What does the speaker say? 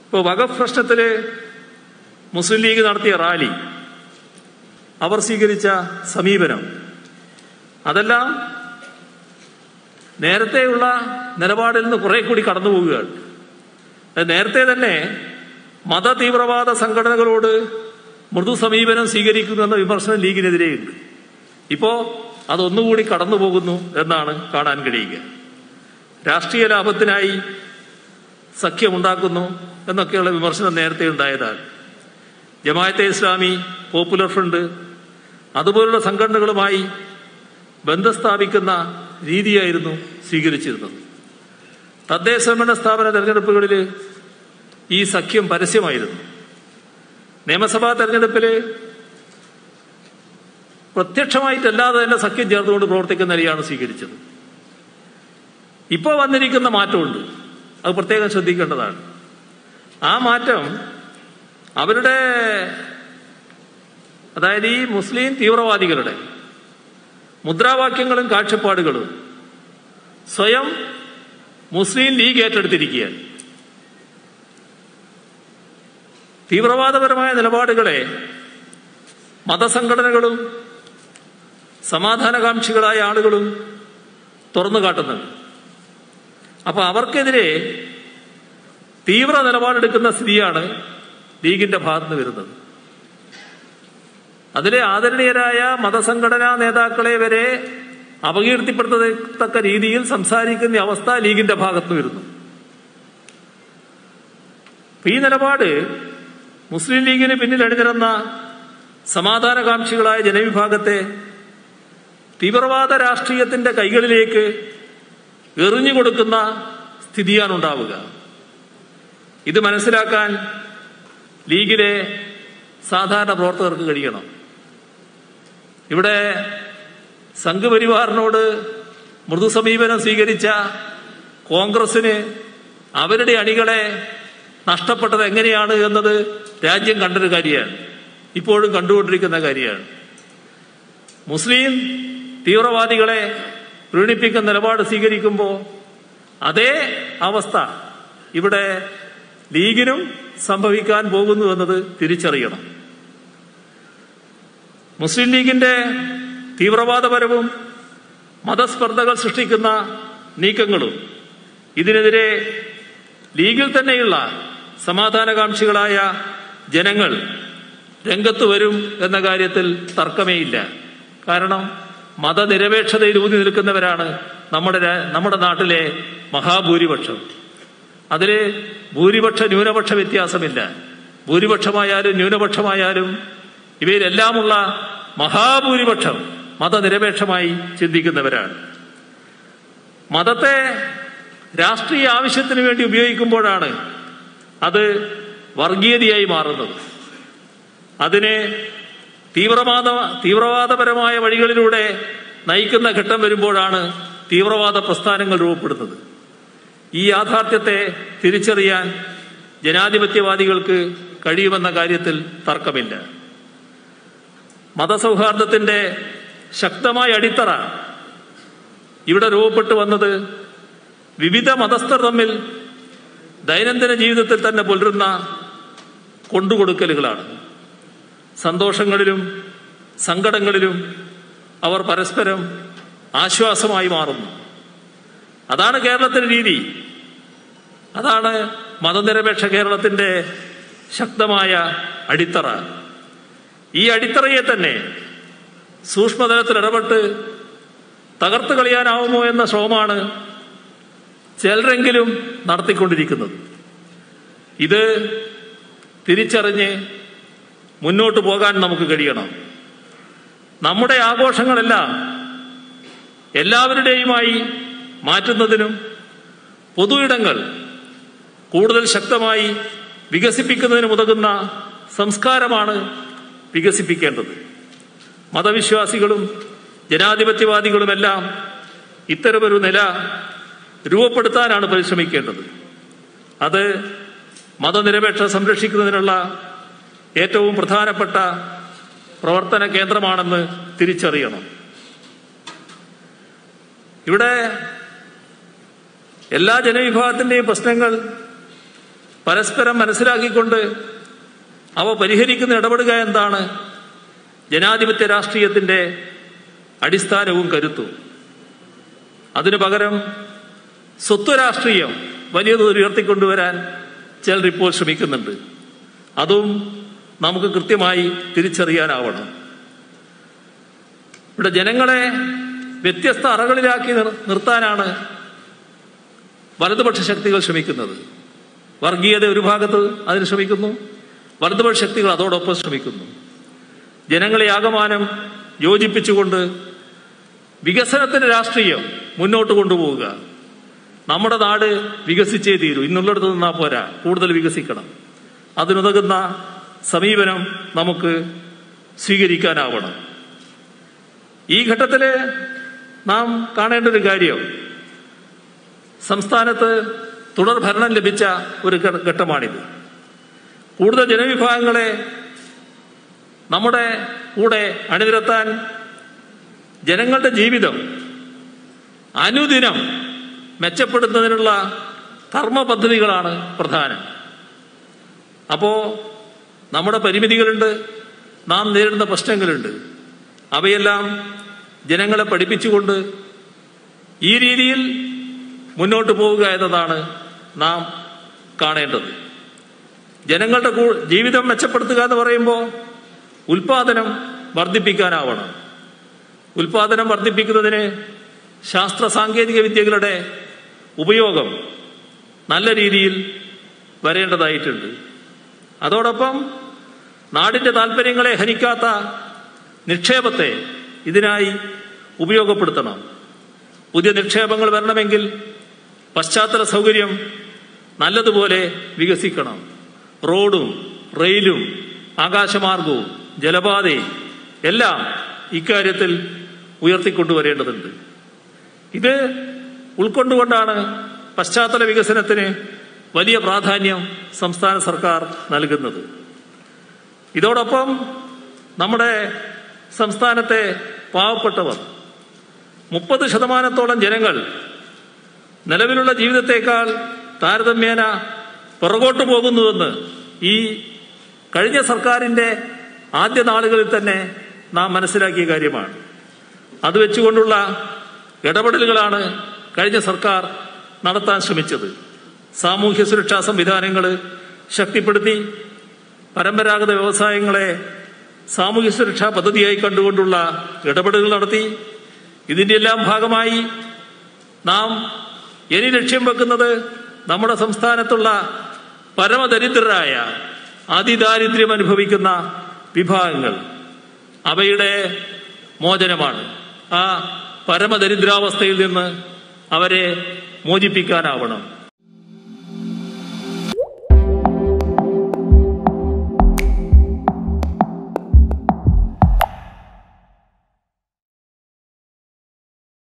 ഇപ്പോൾ വഖഫ് പ്രശ്നത്തില് മുസ്ലിം ലീഗ് നടത്തിയ റാലി അവർ സ്വീകരിച്ച സമീപനം അതെല്ലാം നേരത്തെയുള്ള നിലപാടിൽ നിന്ന് കുറെ കൂടി കടന്നു പോവുകയാണ് അത് നേരത്തെ തന്നെ മത തീവ്രവാദ സംഘടനകളോട് മൃദു സമീപനം സ്വീകരിക്കുന്നു എന്ന വിമർശനം ലീഗിനെതിരെയുണ്ട് ഇപ്പോ അതൊന്നുകൂടി കടന്നു പോകുന്നു എന്നാണ് കാണാൻ കഴിയുക രാഷ്ട്രീയ ലാഭത്തിനായി സഖ്യമുണ്ടാക്കുന്നു എന്നൊക്കെയുള്ള വിമർശനം നേരത്തെ ഉണ്ടായതാണ് ജമായത്തെ ഇസ്ലാമി പോപ്പുലർ ഫ്രണ്ട് അതുപോലുള്ള സംഘടനകളുമായി ബന്ധം സ്ഥാപിക്കുന്ന രീതിയായിരുന്നു സ്വീകരിച്ചിരുന്നത് തദ്ദേശ ഭരണ സ്ഥാപന തെരഞ്ഞെടുപ്പുകളിൽ ഈ സഖ്യം പരസ്യമായിരുന്നു നിയമസഭാ തെരഞ്ഞെടുപ്പിൽ പ്രത്യക്ഷമായിട്ടല്ലാതെ തന്നെ സഖ്യം ചേർത്തുകൊണ്ട് പ്രവർത്തിക്കുന്ന നിലയാണ് സ്വീകരിച്ചത് ഇപ്പോൾ വന്നിരിക്കുന്ന മാറ്റമുണ്ട് അത് പ്രത്യേകം ശ്രദ്ധിക്കേണ്ടതാണ് ആ മാറ്റം അവരുടെ അതായത് ഈ മുസ്ലിം തീവ്രവാദികളുടെ മുദ്രാവാക്യങ്ങളും കാഴ്ചപ്പാടുകളും സ്വയം മുസ്ലിം ലീഗ് ഏറ്റെടുത്തിരിക്കുകയാണ് തീവ്രവാദപരമായ നിലപാടുകളെ മതസംഘടനകളും സമാധാനകാംക്ഷികളായ ആളുകളും തുറന്നു കാട്ടുന്നുണ്ട് അപ്പൊ അവർക്കെതിരെ തീവ്ര നിലപാടെടുക്കുന്ന സ്ഥിതിയാണ് ലീഗിന്റെ ഭാഗത്തുനിന്ന് വരുന്നത് അതിലെ ആദരണീയരായ മതസംഘടനാ നേതാക്കളെ വരെ അപകീർത്തിപ്പെടുത്തത്തക്ക രീതിയിൽ സംസാരിക്കുന്ന അവസ്ഥ ലീഗിന്റെ ഭാഗത്ത് വരുന്നു ഈ നിലപാട് മുസ്ലിം ലീഗിന് പിന്നിൽ അണിനിരന്ന സമാധാനകാംക്ഷികളായ ജനവിഭാഗത്തെ തീവ്രവാദ രാഷ്ട്രീയത്തിന്റെ കൈകളിലേക്ക് എറിഞ്ഞു കൊടുക്കുന്ന സ്ഥിതിയാണ് ഉണ്ടാവുക ഇത് മനസ്സിലാക്കാൻ ലീഗിലെ സാധാരണ പ്രവർത്തകർക്ക് കഴിയണം ഇവിടെ സംഘപരിവാറിനോട് മൃദു സമീപനം സ്വീകരിച്ച കോൺഗ്രസിന് അവരുടെ അണികളെ നഷ്ടപ്പെട്ടത് എങ്ങനെയാണ് എന്നത് രാജ്യം കണ്ടൊരു കാര്യമാണ് ഇപ്പോഴും കണ്ടുകൊണ്ടിരിക്കുന്ന കാര്യമാണ് മുസ്ലിം തീവ്രവാദികളെ പ്രീണിപ്പിക്കുന്ന നിലപാട് സ്വീകരിക്കുമ്പോൾ അതേ അവസ്ഥ ഇവിടെ ലീഗിനും സംഭവിക്കാൻ പോകുന്നു എന്നത് തിരിച്ചറിയണം മുസ്ലിം ലീഗിന്റെ തീവ്രവാദപരവും മതസ്പർദ്ധകൾ സൃഷ്ടിക്കുന്ന നീക്കങ്ങളും ഇതിനെതിരെ ലീഗിൽ തന്നെയുള്ള സമാധാനകാംക്ഷികളായ ജനങ്ങൾ രംഗത്ത് വരും എന്ന കാര്യത്തിൽ തർക്കമേയില്ല കാരണം മതനിരപേക്ഷതയിൽ ഊന്നി നിൽക്കുന്നവരാണ് നമ്മുടെ രാ- നമ്മുടെ നാട്ടിലെ മഹാഭൂരിപക്ഷം അതില് ഭൂരിപക്ഷ ന്യൂനപക്ഷ വ്യത്യാസമില്ല ഭൂരിപക്ഷമായാലും ന്യൂനപക്ഷമായാലും ഇവയിലെല്ലാമുള്ള മഹാഭൂരിപക്ഷം മതനിരപേക്ഷമായി ചിന്തിക്കുന്നവരാണ് മതത്തെ രാഷ്ട്രീയ ആവശ്യത്തിന് വേണ്ടി ഉപയോഗിക്കുമ്പോഴാണ് അത് വർഗീയതയായി മാറുന്നത് അതിനെ തീവ്രവാദ തീവ്രവാദപരമായ വഴികളിലൂടെ നയിക്കുന്ന ഘട്ടം വരുമ്പോഴാണ് തീവ്രവാദ പ്രസ്ഥാനങ്ങൾ രൂപപ്പെടുന്നത് ഈ യാഥാർത്ഥ്യത്തെ തിരിച്ചറിയാൻ ജനാധിപത്യവാദികൾക്ക് കഴിയുമെന്ന കാര്യത്തിൽ തർക്കമില്ല മതസൗഹാർദ്ദത്തിന്റെ ശക്തമായ അടിത്തറ ഇവിടെ രൂപപ്പെട്ടു വന്നത് വിവിധ മതസ്ഥർ തമ്മിൽ ദൈനംദിന ജീവിതത്തിൽ തന്നെ പുലരുന്ന കൊണ്ടുകൊടുക്കലുകളാണ് സന്തോഷങ്ങളിലും സങ്കടങ്ങളിലും അവർ പരസ്പരം ആശ്വാസമായി മാറുന്നു അതാണ് കേരളത്തിന്റെ രീതി അതാണ് മതനിരപേക്ഷ കേരളത്തിന്റെ ശക്തമായ അടിത്തറ ഈ അടിത്തറയെ തന്നെ സൂക്ഷ്മതലത്തിൽ ഇടപെട്ട് തകർത്ത് കളയാനാവുമോ എന്ന ശ്രമമാണ് ചിലരെങ്കിലും നടത്തിക്കൊണ്ടിരിക്കുന്നത് ഇത് തിരിച്ചറിഞ്ഞ് മുന്നോട്ട് പോകാൻ നമുക്ക് കഴിയണം നമ്മുടെ ആഘോഷങ്ങളെല്ലാം എല്ലാവരുടെയുമായി മാറ്റുന്നതിനും പൊതു ഇടങ്ങൾ കൂടുതൽ ശക്തമായി വികസിപ്പിക്കുന്നതിനും ഉതകുന്ന സംസ്കാരമാണ് വികസിപ്പിക്കേണ്ടത് മതവിശ്വാസികളും ജനാധിപത്യവാദികളുമെല്ലാം ഇത്തരമൊരു നില രൂപപ്പെടുത്താനാണ് പരിശ്രമിക്കേണ്ടത് അത് മതനിരപേക്ഷ സംരക്ഷിക്കുന്നതിനുള്ള ഏറ്റവും പ്രധാനപ്പെട്ട പ്രവർത്തന കേന്ദ്രമാണെന്ന് തിരിച്ചറിയണം ഇവിടെ എല്ലാ ജനവിഭാഗത്തിന്റെയും പ്രശ്നങ്ങൾ പരസ്പരം മനസ്സിലാക്കിക്കൊണ്ട് അവ പരിഹരിക്കുന്ന ഇടപെടുക എന്താണ് ജനാധിപത്യ രാഷ്ട്രീയത്തിന്റെ അടിസ്ഥാനവും കരുത്തും അതിനു പകരം സ്വത്വ രാഷ്ട്രീയം വലിയ തോതിൽ ഉയർത്തിക്കൊണ്ടുവരാൻ ചിലർ ഇപ്പോൾ ശ്രമിക്കുന്നുണ്ട് അതും നമുക്ക് കൃത്യമായി തിരിച്ചറിയാനാവണം ഇവിടെ ജനങ്ങളെ വ്യത്യസ്ത അറകളിലാക്കി നിർ- നിർത്താനാണ് വലതുപക്ഷ ശക്തികൾ ശ്രമിക്കുന്നത് വർഗീയത ഒരു ഭാഗത്ത് അതിന് ശ്രമിക്കുന്നു വലതുപക്ഷ ശക്തികൾ അതോടൊപ്പം ശ്രമിക്കുന്നു ജനങ്ങളെ ആകമാനം യോജിപ്പിച്ചുകൊണ്ട് വികസനത്തിന്റെ രാഷ്ട്രീയം മുന്നോട്ട് കൊണ്ടുപോവുക നമ്മുടെ നാട് വികസിച്ചേ തീരൂ ഇന്നുള്ളിടത്ത് നിന്നാ പോരാ കൂടുതൽ വികസിക്കണം അതിനുതകുന്ന സമീപനം നമുക്ക് സ്വീകരിക്കാനാവണം ഈ ഘട്ടത്തില് നാം കാണേണ്ട ഒരു കാര്യം സംസ്ഥാനത്ത് തുടർ ഭരണം ലഭിച്ച ഒരു ഘ- ഘട്ടമാണിത് കൂടുതൽ ജനവിഭാഗങ്ങളെ നമ്മുടെ കൂടെ അണിനിരത്താൻ ജനങ്ങളുടെ ജീവിതം അനുദിനം മെച്ചപ്പെടുത്തുന്നതിനുള്ള കർമ്മ പദ്ധതികളാണ് പ്രധാനം അപ്പോ നമ്മുടെ പരിമിതികളുണ്ട് നാം നേരിടുന്ന പ്രശ്നങ്ങളുണ്ട് അവയെല്ലാം ജനങ്ങളെ പഠിപ്പിച്ചുകൊണ്ട് ഈ രീതിയിൽ മുന്നോട്ട് പോവുക എന്നതാണ് നാം കാണേണ്ടത് ജനങ്ങളുടെ കൂ- ജീവിതം മെച്ചപ്പെടുത്തുക എന്ന് പറയുമ്പോൾ ഉൽപാദനം വർദ്ധിപ്പിക്കാനാവണം ഉൽപാദനം വർദ്ധിപ്പിക്കുന്നതിന് ശാസ്ത്ര സാങ്കേതിക വിദ്യകളുടെ ഉപയോഗം നല്ല രീതിയിൽ വരേണ്ടതായിട്ടുണ്ട് അതോടൊപ്പം നാടിന്റെ താല്പര്യങ്ങളെ ഹനിക്കാത്ത നിക്ഷേപത്തെ ഇതിനായി ഉപയോഗപ്പെടുത്തണം പുതിയ നിക്ഷേപങ്ങൾ വരണമെങ്കിൽ പശ്ചാത്തല സൗകര്യം നല്ലതുപോലെ വികസിക്കണം റോഡും റെയിലും ആകാശമാർഗവും ജലപാതയും എല്ലാം ഇക്കാര്യത്തിൽ ഉയർത്തിക്കൊണ്ടുവരേണ്ടതുണ്ട് ഇത് ഉൾക്കൊണ്ടുകൊണ്ടാണ് പശ്ചാത്തല വികസനത്തിന് വലിയ പ്രാധാന്യം സംസ്ഥാന സർക്കാർ നൽകുന്നത് ഇതോടൊപ്പം നമ്മുടെ സംസ്ഥാനത്തെ പാവപ്പെട്ടവർ മുപ്പത് ശതമാനത്തോളം ജനങ്ങൾ നിലവിലുള്ള ജീവിതത്തേക്കാൾ താരതമ്യേന പുറകോട്ട് പോകുന്നുവെന്ന് ഈ കഴിഞ്ഞ സർക്കാരിന്റെ ആദ്യ നാളുകളിൽ തന്നെ നാം മനസ്സിലാക്കിയ കാര്യമാണ് അത് വെച്ചുകൊണ്ടുള്ള ഇടപെടലുകളാണ് കഴിഞ്ഞ സർക്കാർ നടത്താൻ ശ്രമിച്ചത് സാമൂഹ്യ സുരക്ഷാ സംവിധാനങ്ങൾ ശക്തിപ്പെടുത്തി പരമ്പരാഗത വ്യവസായങ്ങളെ സാമൂഹ്യ സുരക്ഷാ പദ്ധതിയായി കണ്ടുകൊണ്ടുള്ള ഇടപെടലുകൾ നടത്തി ഇതിന്റെ എല്ലാം ഭാഗമായി നാം ഇനി ലക്ഷ്യം വെക്കുന്നത് നമ്മുടെ സംസ്ഥാനത്തുള്ള പരമദരിദ്രരായ അതിദാരിദ്ര്യം അനുഭവിക്കുന്ന വിഭാഗങ്ങൾ അവയുടെ മോചനമാണ് ആ പരമദരിദ്രാവസ്ഥയിൽ നിന്ന് അവരെ മോചിപ്പിക്കാനാവണം